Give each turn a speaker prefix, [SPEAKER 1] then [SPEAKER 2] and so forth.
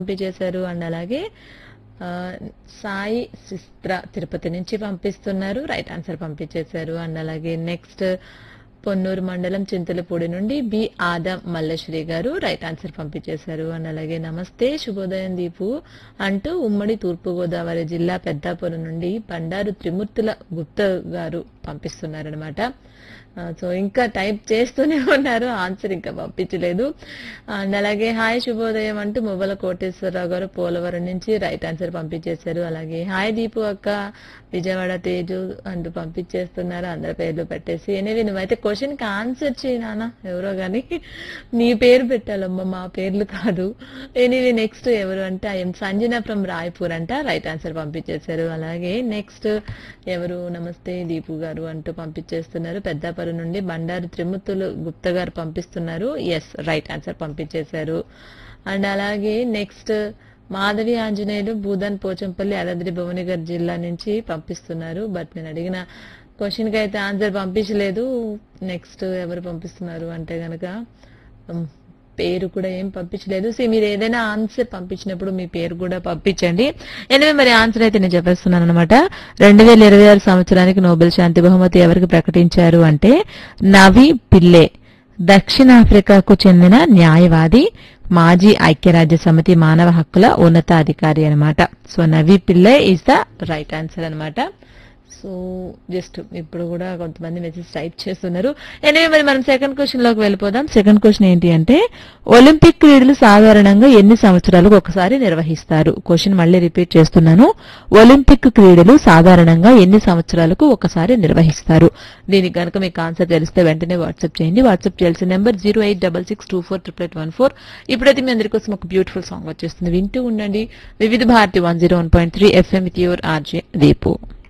[SPEAKER 1] పంపించేశారు అండ్ అలాగే ఆ, సాయి సిస్త్ర తిరుపతి నుంచి పంపిస్తున్నారు రైట్ ఆన్సర్ పంపించేశారు అండ్ అలాగే నెక్స్ట్ పొన్నూరు మండలం చింతలపూడి నుండి బి ఆదం మల్లేశ్వరి గారు రైట్ ఆన్సర్ పంపించేశారు అండ్ అలాగే నమస్తే శుభోదయం దీపు అంటూ ఉమ్మడి తూర్పుగోదావరి జిల్లా పెద్దాపురం నుండి బండారు త్రిమూర్తుల గుప్త గారు పంపిస్తున్నారనమాట సో ఇంకా టైప్ చేస్తూనే ఉన్నారు ఆన్సర్ ఇంకా పంపించలేదు అండ్ అలాగే హాయ్ శుభోదయం అంటూ మువ్వల కోటేశ్వరరావు గారు పోలవరం నుంచి రైట్ ఆన్సర్ పంపించేశారు అలాగే హాయ్ దీపు అక్క విజయవాడ తేజు అంటూ పంపించేస్తున్నారు అందరి పేర్లు పెట్టేసి ఎనివే నువ్వైతే క్వశ్చన్ కి ఆన్సర్ చేయి నాన్న ఎవరో గాని నీ పేరు పెట్టాలమ్మా మా పేర్లు కాదు ఎనివే నెక్స్ట్ ఎవరు అంటే ఐఎం సంజన ఫ్రమ్ రాయ్పూర్ అంట రైట్ ఆన్సర్ పంపించేశారు అలాగే నెక్స్ట్ ఎవరు నమస్తే దీపు గారు అంటూ పంపించేస్తున్నారు పెద్దాపురం నుండి బండారు త్రిమూర్తులు గుప్త గారు పంపిస్తున్నారు ఎస్ రైట్ ఆన్సర్ పంపించేశారు అండ్ అలాగే నెక్స్ట్ మాధవి ఆంజనేయులు భూదాన్ పోచంపల్లి యాదాద్రి భువనగర్ జిల్లా నుంచి పంపిస్తున్నారు బట్ నేను అడిగిన క్వశ్చన్ కి అయితే ఆన్సర్ పంపించలేదు నెక్స్ట్ ఎవరు పంపిస్తున్నారు అంటే గనక ఉమ్, పేరు కూడా ఏం పంపించలేదు సో మీరు ఏదైనా ఆన్సర్ పంపించినప్పుడు మీ పేరు కూడా పంపించండి ఎనివే మరి ఆన్సర్ అయితే నేను చెప్పేస్తున్నాను అనమాట రెండు వేల ఇరవై ఆరు సంవత్సరానికి నోబెల్ శాంతి బహుమతి ఎవరికి ప్రకటించారు అంటే నవి పిల్లే దక్షిణాఫ్రికాకు చెందిన న్యాయవాది మాజీ ఐక్యరాజ్య సమితి మానవ హక్కుల ఉన్నతాధికారి అన్నమాట so Navi Pillay is the right answer అన్నమాట సో జస్ట్ ఇప్పుడు కూడా కొంతమంది మెసేజ్ టైప్ చేస్తున్నారు ఎనివే మరి మనం సెకండ్ క్వశ్చన్ లోకి వెళ్ళిపోదాం సెకండ్ క్వశ్చన్ ఏంటి అంటే ఒలింపిక్ క్రీడలు సాధారణంగా ఎన్ని సంవత్సరాలకు ఒకసారి నిర్వహిస్తారు క్వశ్చన్ మళ్ళీ రిపీట్ చేస్తున్నాను ఒలింపిక్ క్రీడలు సాధారణంగా ఎన్ని సంవత్సరాలకు ఒకసారి నిర్వహిస్తారు దీనికి కనుక మీకు ఆన్సర్ తెలిస్తే వెంటనే వాట్సాప్ చేయండి వాట్సాప్ చేయాల్సిన number zero eight double six two four triple eight one four ఇప్పుడైతే మీ అందరి కోసం ఒక బ్యూటిఫుల్ సాంగ్ వచ్చేస్తుంది వింటూ ఉండండి Vividh Bharati one zero one point three FM with your RJ Deepu